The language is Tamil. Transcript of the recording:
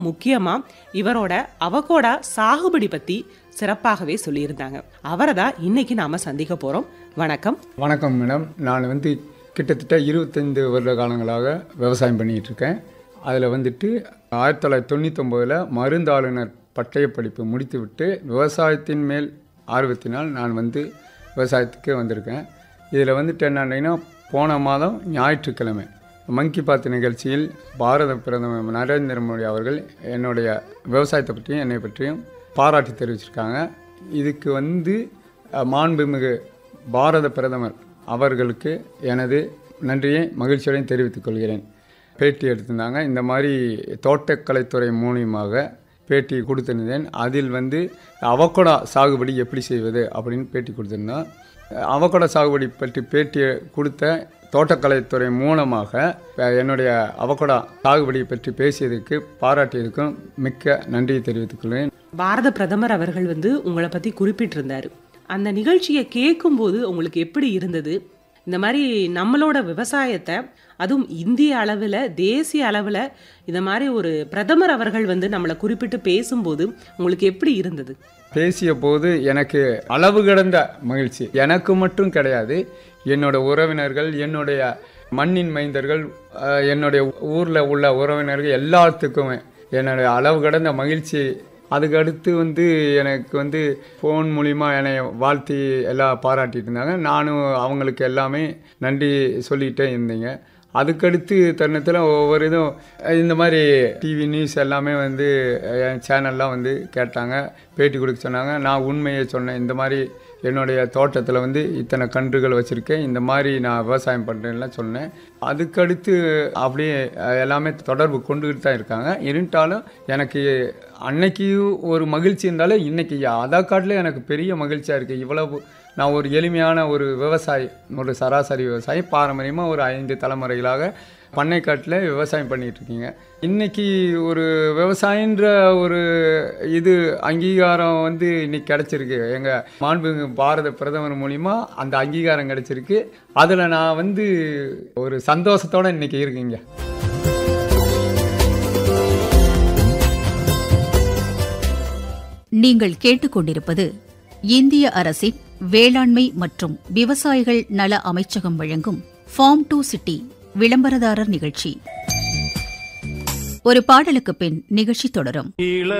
முக்கியமா இவரோட அவகோடா சாகுபடி பத்தி சிறப்பாகவே சொல்லியிருந்தாங்க அவரை தான் இன்னைக்கு நாம சந்திக்க போறோம் வணக்கம் வணக்கம் மேடம் நான் வந்து கிட்டத்தட்ட இருபத்தைந்து வருட காலங்களாக விவசாயம் பண்ணிகிட்டு இருக்கேன் அதில் வந்துட்டு ஆயிரத்தி தொள்ளாயிரத்தி தொண்ணூத்தொம்போதில் மருந்தாளுநர் பட்டய படிப்பு முடித்துவிட்டு விவசாயத்தின் மேல் ஆர்வத்தினால் நான் வந்து விவசாயத்துக்கு வந்திருக்கேன் இதில் வந்துட்டு என்னன்னா போன மாதம் ஞாயிற்றுக்கிழமை மங்கி பாத் நிகழ்ச்சியில் பாரத பிரதமர் நரேந்திர மோடி அவர்கள் என்னுடைய விவசாயத்தை பற்றியும் என்னை பற்றியும் பாராட்டி தெரிவிச்சிருக்காங்க இதுக்கு வந்து அஹ், மாண்புமிகு பாரத பிரதமர் அவர்களுக்கு எனது நன்றியை மகிழ்ச்சியுடன் தெரிவித்துக் கொள்கிறேன் பேட்டி எடுத்திருந்தாங்க இந்த மாதிரி தோட்டக்கலைத்துறை மூலியமாக பேட்டி கொடுத்திருந்தேன் அதில் வந்து அவக்கோடா சாகுபடி எப்படி செய்வது அப்படின்னு பேட்டி கொடுத்திருந்தோம் அவக்கோடா சாகுபடி பற்றி பேட்டி கொடுத்த தோட்டக்கலைத்துறை மூலமாக அஹ், என்னுடைய அவக்கோடா சாகுபடி பற்றி பேசியதுக்கு பாராட்டியதுக்கும் மிக்க நன்றியை தெரிவித்துக் கொள்கிறேன் பாரத பிரதமர் அவர்கள் வந்து உங்களை பத்தி குறிப்பிட்டிருந்தாரு அந்த நிகழ்ச்சியை கேட்கும்போது உங்களுக்கு எப்படி இருந்தது இந்த மாதிரி நம்மளோட விவசாயத்தை அதுவும் இந்திய அளவில் தேசிய அளவில் இந்த மாதிரி ஒரு பிரதமர் அவர்கள் வந்து நம்மளை குறிப்பிட்டு பேசும்போது உங்களுக்கு எப்படி இருந்தது பேசிய போது எனக்கு அளவு கடந்த மகிழ்ச்சி எனக்கு மட்டும் கிடையாது என்னோட உறவினர்கள் என்னுடைய மண்ணின் மைந்தர்கள் அஹ், என்னுடைய ஊரில் உள்ள உறவினர்கள் எல்லாத்துக்குமே என்னுடைய அளவு கடந்த மகிழ்ச்சி அதுக்கு அடுத்து வந்து எனக்கு வந்து ஃபோன் மூலிமா என்னை வாழ்த்தி எல்லாம் பாராட்டிட்டு இருந்தாங்க நானும் அவங்களுக்கு எல்லாமே நன்றி சொல்லிகிட்டே இருந்தீங்க அதுக்கடுத்து தருணத்தில் ஒவ்வொரு இதுவும் அஹ், இந்த மாதிரி டிவி நியூஸ் எல்லாமே வந்து அஹ், என் சேனல்லாம் வந்து கேட்டாங்க பேட்டி கொடுக்க சொன்னாங்க நான் உண்மையை சொன்னேன் இந்த மாதிரி என்னுடைய தோட்டத்தில் வந்து இத்தனை கன்றுகள் வச்சுருக்கேன் இந்த மாதிரி நான் விவசாயம் பண்ணுறேன்லாம் சொன்னேன் அதுக்கடுத்து அப்படியே அஹ், எல்லாமே தொடர்பு கொண்டுகிட்டு தான் இருக்காங்க இருந்தாலும் எனக்கு அன்னைக்கு ஒரு மகிழ்ச்சி இருந்தாலும் இன்னைக்கு அதை காட்டிலும் எனக்கு பெரிய மகிழ்ச்சியாக இருக்குது இவ்வளவு நான் ஒரு எளிமையான ஒரு விவசாயி ஒரு சராசரி விவசாயி பாரம்பரியமாக ஒரு ஐந்து தலைமுறைகளாக பண்ணைக்காட்டில் விவசாயம் பண்ணிகிட்டு இருக்கீங்க இன்னைக்கு ஒரு விவசாயின்ற ஒரு இது அங்கீகாரம் வந்து இன்னைக்கு கிடச்சிருக்கு எங்கள் மாண்பு பாரத பிரதமர் மூலிமா அந்த அங்கீகாரம் கிடச்சிருக்கு அதில் நான் வந்து ஒரு சந்தோஷத்தோடு இன்னைக்கு இருக்கீங்க நீங்கள் கேட்டுக்கொண்டிருப்பது இந்திய அரசின் வேளாண்மை மற்றும் விவசாயிகள் நல அமைச்சகம் வழங்கும் ஃபார்ம் டு சிட்டி விளம்பரதாரர் நிகழ்ச்சி ஒரு பாடலுக்கு பின் நிகழ்ச்சி தொடரும் இள